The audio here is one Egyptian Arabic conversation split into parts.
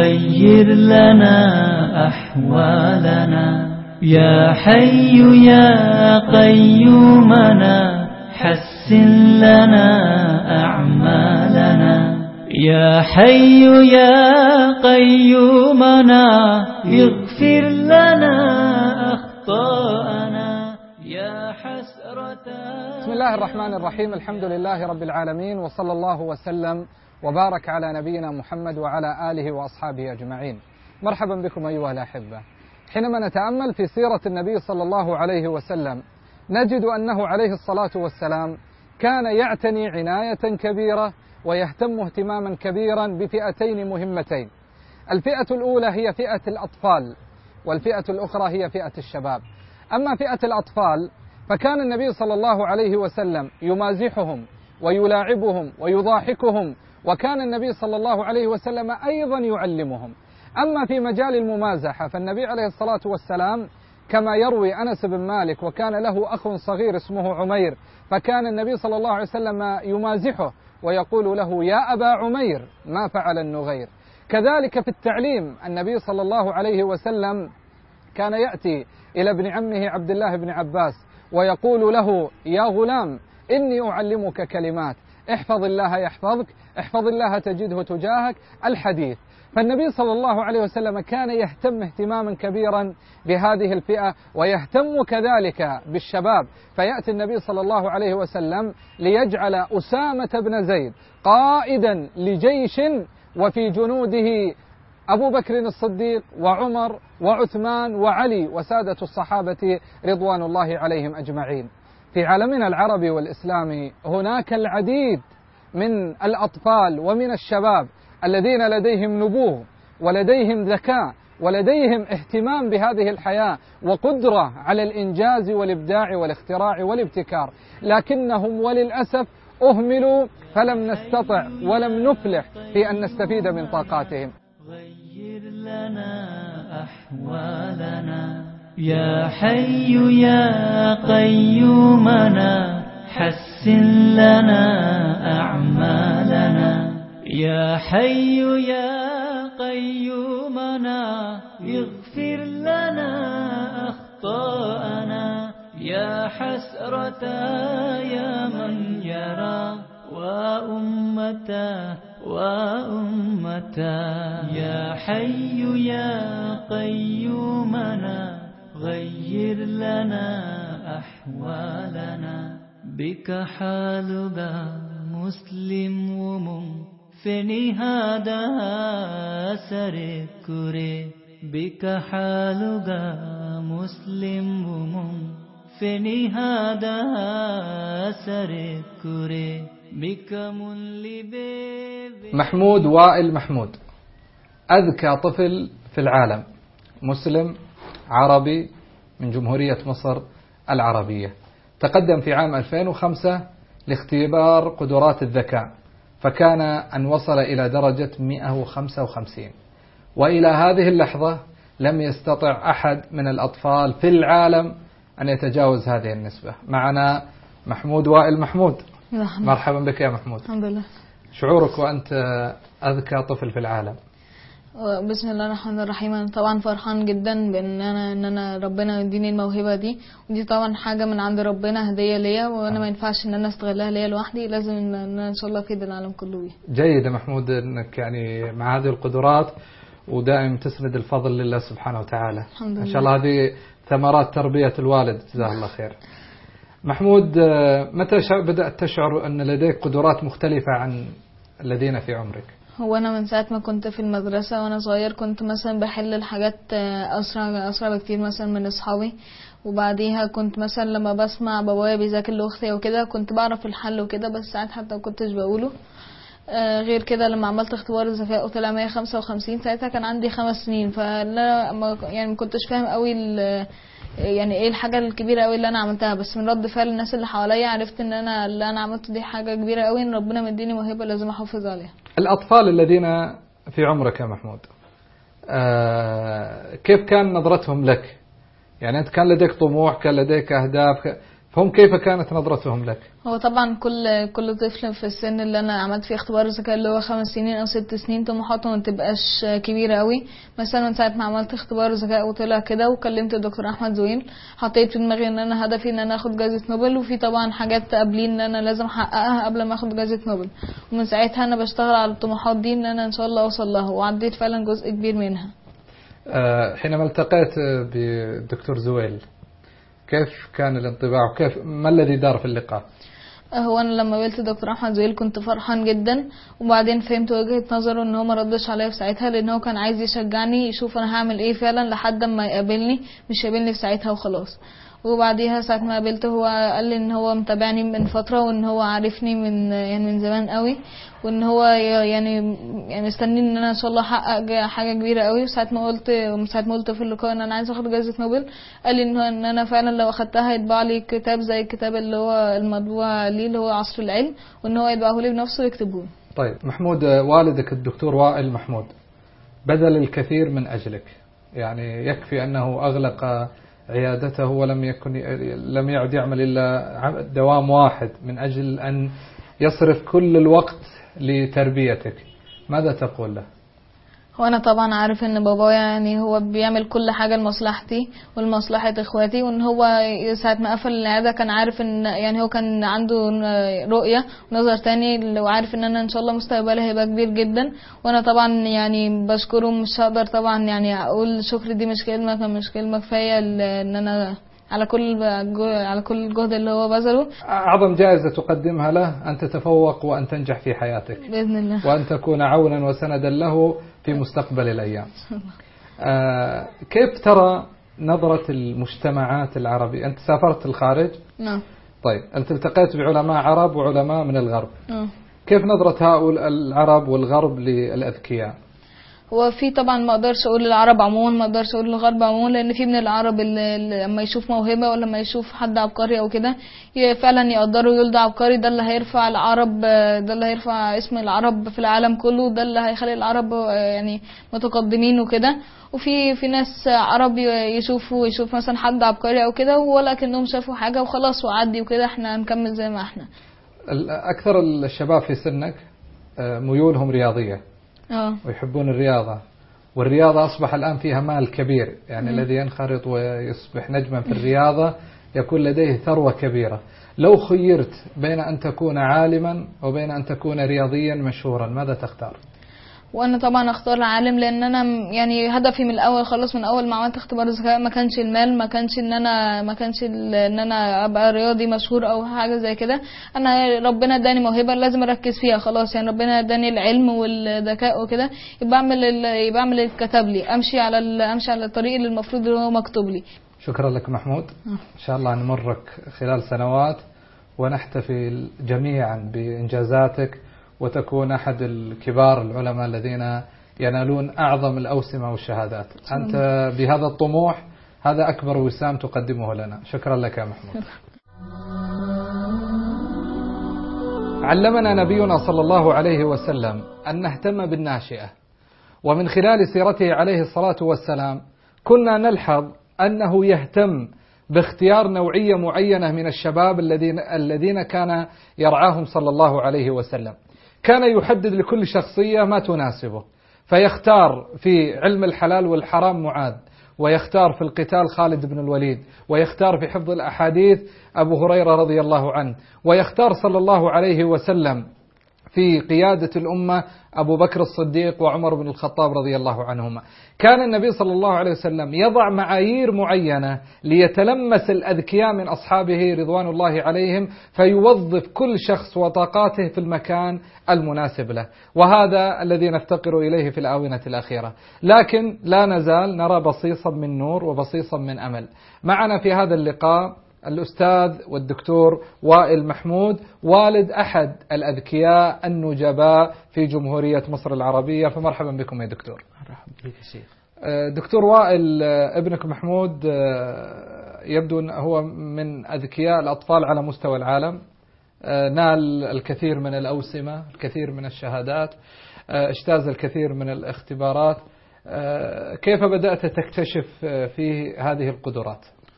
غير لنا أحوالنا يا حي يا قيومنا حسن لنا أعمالنا يا حي يا قيومنا اغفر لنا أخطاءنا يا حسرة بسم الله الرحمن الرحيم الحمد لله رب العالمين وصلى الله وسلم وبارك على نبينا محمد وعلى آله وأصحابه أجمعين مرحبا بكم أيها الأحبة حينما نتأمل في سيرة النبي صلى الله عليه وسلم نجد أنه عليه الصلاة والسلام كان يعتني عناية كبيرة ويهتم اهتماما كبيرا بفئتين مهمتين الفئة الأولى هي فئة الأطفال والفئة الأخرى هي فئة الشباب أما فئة الأطفال فكان النبي صلى الله عليه وسلم يمازحهم ويلاعبهم ويضاحكهم وكان النبي صلى الله عليه وسلم أيضا يعلمهم أما في مجال الممازحة فالنبي عليه الصلاة والسلام كما يروي أنس بن مالك وكان له أخ صغير اسمه عمير فكان النبي صلى الله عليه وسلم يمازحه ويقول له يا أبا عمير ما فعل النغير كذلك في التعليم النبي صلى الله عليه وسلم كان يأتي إلى ابن عمه عبد الله بن عباس ويقول له يا غلام إني أعلمك كلمات احفظ الله يحفظك احفظ الله تجده تجاهك الحديث فالنبي صلى الله عليه وسلم كان يهتم اهتماما كبيرا بهذه الفئة ويهتم كذلك بالشباب فيأتي النبي صلى الله عليه وسلم ليجعل أسامة بن زيد قائدا لجيش وفي جنوده أبو بكر الصديق وعمر وعثمان وعلي وسادة الصحابة رضوان الله عليهم أجمعين في عالمنا العربي والإسلامي هناك العديد من الأطفال ومن الشباب الذين لديهم نبوغ ولديهم ذكاء ولديهم اهتمام بهذه الحياة وقدرة على الإنجاز والإبداع والاختراع والابتكار لكنهم وللأسف أهملوا فلم نستطع ولم نفلح في أن نستفيد من طاقاتهم غير لنا أحوالنا يا حي يا قيومنا حسن لنا أعمالنا يا حي يا قيومنا اغفر لنا أخطاءنا يا حسرة يا من يرى وأمته وأمته يا حي يا قيومنا غير لنا أحوالنا بك حالنا مسلم ومم فني هذا سركري بك حالنا مسلم ومم فني هذا سركري بك من لبيبي محمود وائل محمود أذكى طفل في العالم مسلم عربي من جمهورية مصر العربية تقدم في عام 2005 لاختبار قدرات الذكاء فكان أن وصل إلى درجة 155 وإلى هذه اللحظة لم يستطع أحد من الأطفال في العالم أن يتجاوز هذه النسبة معنا محمود وائل محمود مرحبا بك يا محمود الحمد لله شعورك وأنت أذكى طفل في العالم بسم الله الرحمن الرحيم انا طبعا فرحان جدا بان انا ان انا ربنا يديني الموهبه دي ودي طبعا حاجه من عند ربنا هديه ليا وانا ما ينفعش ان انا استغلها ليا لوحدي لازم ان انا ان شاء الله افيد العالم كله بيها جيد يا محمود أنك يعني مع هذه القدرات ودائم تسند الفضل لله سبحانه وتعالى الحمد إن لله شاء الله هذه ثمرات تربية الوالد جزاه الله خير محمود متى شع- بدأت تشعر أن لديك قدرات مختلفة عن الذين في عمرك هو انا من ساعه ما كنت في المدرسه وانا صغير كنت مثلا بحل الحاجات اسرع اسرع بكتير مثلا من اصحابي وبعديها كنت مثلا لما بسمع بابايا بيذاكر لاختي وكده كنت بعرف الحل وكده بس ساعات حتى ما كنتش بقوله آه، غير كده لما عملت اختبار الذكاء وطلع 155 ساعتها كان عندي خمس سنين فلا ما يعني ما كنتش فاهم قوي ال- يعني ايه الحاجه الكبيره قوي اللي انا عملتها بس من رد فعل الناس اللي حواليا عرفت ان انا اللي انا عملته دي حاجه كبيره قوي ان ربنا مديني موهبه لازم احافظ عليها الأطفال الذين في عمرك يا محمود آه كيف كان نظرتهم لك يعني أنت كان لديك طموح كان لديك أهداف فهم كيف كانت نظرتهم لك هو طبعا كل كل طفل في السن اللي انا عملت فيه اختبار الذكاء اللي هو خمس سنين او ست سنين طموحاته ما تبقاش كبيره قوي مثلا من ساعه ما عملت اختبار ذكاء وطلع كده وكلمت الدكتور احمد زويل حطيت في دماغي ان انا هدفي ان انا اخد جائزه نوبل وفي طبعا حاجات قبليه ان انا لازم احققها قبل ما اخد جائزه نوبل ومن ساعتها انا بشتغل على الطموحات دي ان انا ان شاء الله اوصل لها وعديت فعلا جزء كبير منها آه، حينما التقيت بالدكتور زويل كيف كان الانطباع وكيف ما الذي دار في اللقاء هو انا لما قابلت دكتور احمد زويل كنت فرحان جدا وبعدين فهمت وجهه نظره ان هو ما ردش عليا في ساعتها لان هو كان عايز يشجعني يشوف انا هعمل ايه فعلا لحد ما يقابلني مش يقابلني في ساعتها وخلاص وبعديها ساعة ما قابلته هو قال لي ان هو متابعني من فترة وان هو عارفني من يعني من زمان قوي وان هو يعني يعني مستني ان انا ان شاء الله احقق جا- حاجة كبيرة قوي وساعة ما قلت ساعة ما قلت في اللقاء ان انا عايز اخد جائزة نوبل قال لي ان هو ان انا فعلا لو اخدتها هيطبع لي كتاب زي الكتاب اللي هو المطبوع ليه اللي هو عصر العلم وان هو يطبعه لي بنفسه ويكتبه لي. طيب محمود آه، والدك الدكتور وائل محمود بذل الكثير من أجلك يعني يكفي أنه أغلق عيادته ولم يكن لم يعد يعمل إلا عم- دوام واحد من أجل أن يصرف كل الوقت لتربيتك ماذا تقول له وانا طبعا عارف ان بابايا يعني هو بيعمل كل حاجه لمصلحتي ولمصلحه اخواتي وان هو ساعه ما قفل العياده كان عارف ان يعني هو كان عنده رؤيه ونظر تاني وعارف ان انا ان شاء الله مستقبلي هيبقى كبير جدا وانا طبعا يعني بشكره مش هقدر طبعا يعني اقول شكر دي مش كلمه كان مش كلمه كفايه ل- ان انا على كل على كل الجهد اللي هو بذله أعظم جائزة تقدمها له أن تتفوق وأن تنجح في حياتك باذن الله وأن تكون عونا وسندا له في مستقبل الأيام آه، كيف ترى نظرة المجتمعات العربية أنت سافرت الخارج نعم طيب أنت التقيت بعلماء عرب وعلماء من الغرب آه. كيف نظرة هؤلاء العرب والغرب للأذكياء هو في طبعا ما اقدرش اقول العرب عموما ما اقدرش اقول الغرب عموما لان في من العرب اللي اللي لما يشوف موهبه ولا لما يشوف حد عبقري او كده ي- فعلا يقدروا يقول ده عبقري ده اللي هيرفع العرب ده اللي هيرفع اسم العرب في العالم كله ده اللي هيخلي العرب يعني متقدمين وكده وفي في ناس عرب ي- يشوفوا يشوف مثلا حد عبقري او كده ولا كانهم شافوا حاجه وخلاص وعدي وكده احنا هنكمل زي ما احنا ال- أكثر الشباب في سنك آه، ميولهم رياضية اه ويحبون الرياضة والرياضة أصبح الآن فيها مال كبير يعني الذي ينخرط ويصبح نجما في الرياضة يكون لديه ثروة كبيرة لو خيرت بين أن تكون عالما وبين أن تكون رياضيا مشهورا ماذا تختار وانا طبعا اختار العالم لان انا م- يعني هدفي من الاول خالص من اول ما عملت اختبار الذكاء ما كانش المال ما كانش ان انا ما كانش ال- ان انا ابقى رياضي مشهور او حاجه زي كده انا ربنا اداني موهبه لازم اركز فيها خلاص يعني ربنا اداني العلم والذكاء وكده يبقى اعمل ال- يبقى اعمل اللي اتكتب لي امشي على ال- امشي على الطريق اللي المفروض اللي هو مكتوب لي شكرا لك محمود إن شاء الله نمرك خلال سنوات ونحتفل جميعا بإنجازاتك وتكون أحد الكبار العلماء الذين ينالون أعظم الأوسمة والشهادات أنت بهذا الطموح هذا أكبر وسام تقدمه لنا شكرا لك يا محمود علمنا نبينا صلى الله عليه وسلم أن نهتم بالناشئة ومن خلال سيرته عليه الصلاة والسلام كنا نلحظ أنه يهتم باختيار نوعية معينة من الشباب الذين الذين كان يرعاهم صلى الله عليه وسلم كان يحدد لكل شخصية ما تناسبه فيختار في علم الحلال والحرام معاذ ويختار في القتال خالد بن الوليد ويختار في حفظ الأحاديث أبو هريرة رضي الله عنه ويختار صلى الله عليه وسلم في قيادة الأمة أبو بكر الصديق وعمر بن الخطاب رضي الله عنهما كان النبي صلى الله عليه وسلم يضع معايير معينة ليتلمس الأذكياء من أصحابه رضوان الله عليهم فيوظف كل شخص وطاقاته في المكان المناسب له وهذا الذي نفتقر إليه في الآونة الأخيرة لكن لا نزال نرى بصيصا من نور وبصيصا من أمل معنا في هذا اللقاء الأستاذ والدكتور وائل محمود والد أحد الأذكياء النجباء في جمهورية مصر العربية فمرحبا بكم يا دكتور مرحبا بك يا شيخ آه، دكتور وائل آه، ابنك محمود آه، يبدو أنه هو من أذكياء الأطفال على مستوى العالم آه، نال الكثير من الأوسمة الكثير من الشهادات آه، اجتاز الكثير من الاختبارات آه، كيف بدأت تكتشف آه، فيه هذه القدرات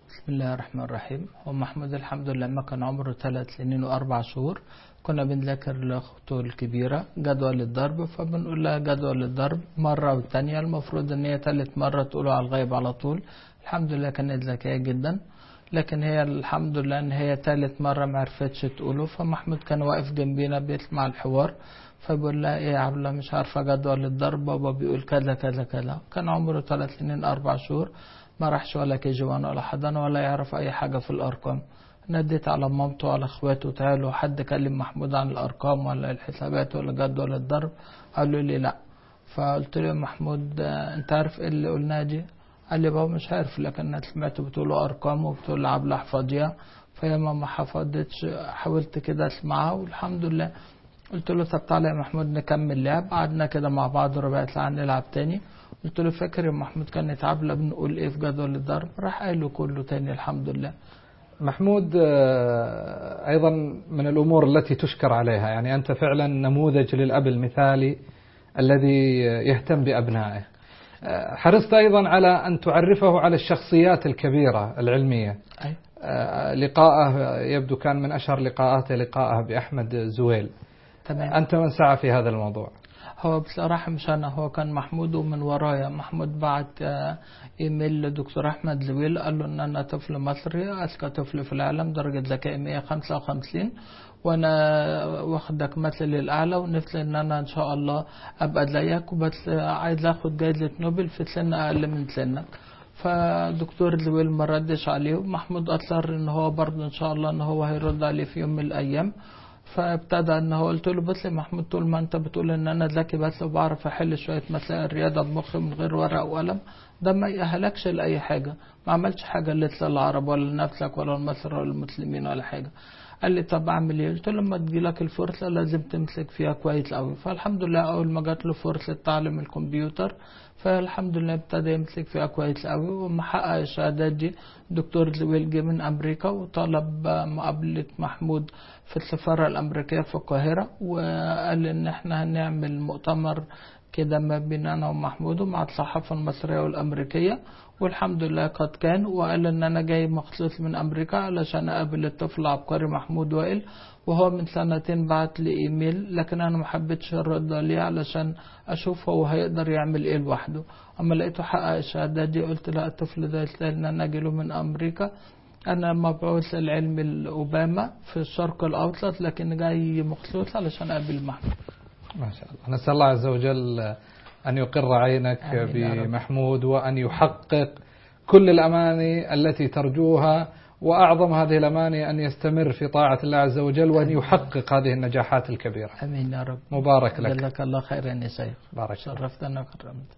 بسم الله الرحمن الرحيم هو محمود الحمد لله لما كان عمره ثلاث سنين وأربع شهور كنا بنذاكر لأخته الكبيرة جدول الضرب فبنقول لها جدول الضرب مرة والتانية المفروض إن هي تالت مرة تقوله على الغيب على طول الحمد لله كانت ذكية جدا لكن هي الحمد لله إن هي تالت مرة معرفتش تقوله فمحمود كان واقف جنبينا بيسمع الحوار فبقول لها ايه يا عبلة مش عارفة جدول الضرب بابا بيقول كذا كذا كذا كان عمره ثلاث سنين أربع شهور ما راحش ولا كي جي وان ولا حضانة ولا يعرف أي حاجة في الأرقام نديت على مامته وعلى اخواته تعالوا حد كلم محمود عن الأرقام ولا الحسابات ولا جدول الضرب قالوا لي لا فقلت له يا محمود آه، انت عارف ايه اللي قلناه دي قال لي بابا مش عارف لكن انا سمعت بتقولوا ارقام وبتقول لعبلة احفظيها فهي ما حفظتش حاولت كده اسمعها والحمد لله قلت له طب تعالى يا محمود نكمل لعب قعدنا كده مع بعض ربع ساعة نلعب تاني قلت له فاكر يا محمود كانت عبلة بنقول ايه في جدول الضرب راح قال له كله تاني الحمد لله محمود آه، أيضا من الأمور التي تشكر عليها يعني أنت فعلا نموذج للأب المثالي الذي يهتم بأبنائه آه، حرصت أيضا على أن تعرفه على الشخصيات الكبيرة العلمية أي. آه، لقاءه يبدو كان من أشهر لقاءاته لقاءه بأحمد زويل تمام أنت من سعى في هذا الموضوع هو بصراحة مش أنا هو كان محمود ومن ورايا محمود بعت آه، إيميل لدكتور أحمد زويل قال له إن أنا طفل مصري أذكى طفل في العالم درجة ذكاء 155 وأنا واخدك مثلي الأعلى ونفسي إن أنا إن شاء الله أبقى زيك وبس عايز آخد جايزة نوبل في سن أقل من سنك فدكتور زويل ما ردش عليه ومحمود أصر إن هو برضه إن شاء الله إن هو هيرد عليه في يوم من الأيام فابتدى ان هو قلت له بص يا محمود طول ما انت بتقول ان انا ذكي بس وبعرف احل شويه مسائل رياضه بمخي من غير ورق وقلم ده ما يأهلكش لاي حاجه ما عملتش حاجه لسه العرب ولا لنفسك ولا لمصر ولا المسلمين ولا حاجه قال لي طب اعمل ايه قلت له لما تجيلك الفرصه لازم تمسك فيها كويس قوي فالحمد لله اول ما جات له فرصه تعلم الكمبيوتر فالحمد لله ابتدى يمسك فيها كويس قوي ومحقق الشهادات دي دكتور زويل جه من امريكا وطلب مقابله محمود في السفاره الامريكيه في القاهره وقال ان احنا هنعمل مؤتمر كده ما بين انا ومحمود ومع الصحافه المصريه والامريكيه والحمد لله قد كان وقال ان انا جاي مخصوص من امريكا علشان اقابل الطفل العبقري محمود وائل وهو من سنتين بعت لي ايميل لكن انا ما حبيتش ارد عليه علشان اشوف هو هيقدر يعمل ايه لوحده اما لقيته حقق الشهاده دي قلت لا الطفل ده يستاهل ان انا اجي له من امريكا انا مبعوث العلم الاوباما في الشرق الاوسط لكن جاي مخصوص علشان اقابل محمود ما شاء الله نسأل الله عز وجل أن يقر عينك آمين يا رب. بمحمود وأن يحقق كل الأماني التي ترجوها وأعظم هذه الأماني أن يستمر في طاعة الله عز وجل وأن يحقق هذه النجاحات الكبيرة امين يا رب مبارك لك جزاك الله خيرا يا شيخ بارك الله شرفتنا وكرمت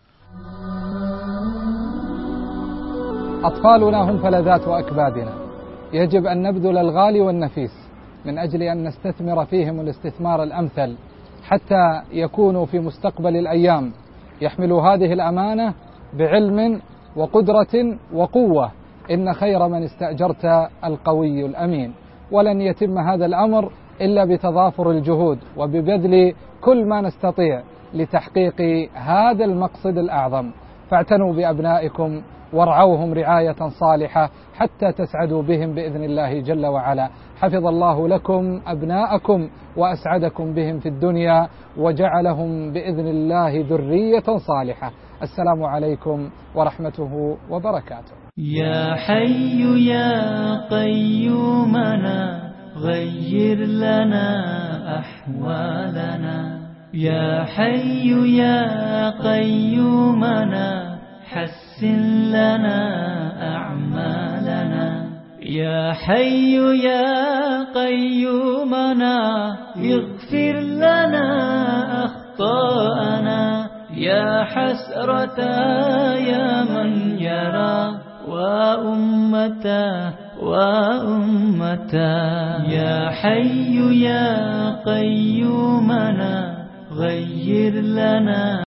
أطفالنا هم فلذات وأكبادنا يجب أن نبذل الغالي والنفيس من أجل أن نستثمر فيهم الاستثمار الأمثل حتى يكونوا في مستقبل الأيام يحملوا هذه الأمانة بعلم وقدرة وقوة إن خير من استأجرت القوي الأمين ولن يتم هذا الأمر إلا بتضافر الجهود وببذل كل ما نستطيع لتحقيق هذا المقصد الأعظم فاعتنوا بأبنائكم وارعوهم رعاية صالحة حتى تسعدوا بهم بإذن الله جل وعلا حفظ الله لكم أبناءكم وأسعدكم بهم في الدنيا وجعلهم بإذن الله ذرية صالحة السلام عليكم ورحمته وبركاته يا حي يا قيومنا غير لنا أحوالنا يا حي يا قيومنا حسن لنا أعمالنا يا حي يا قيومنا اغفر لنا أخطاءنا يا حسرة يا من يرى وأمتا وأمتا يا حي يا قيومنا غير لنا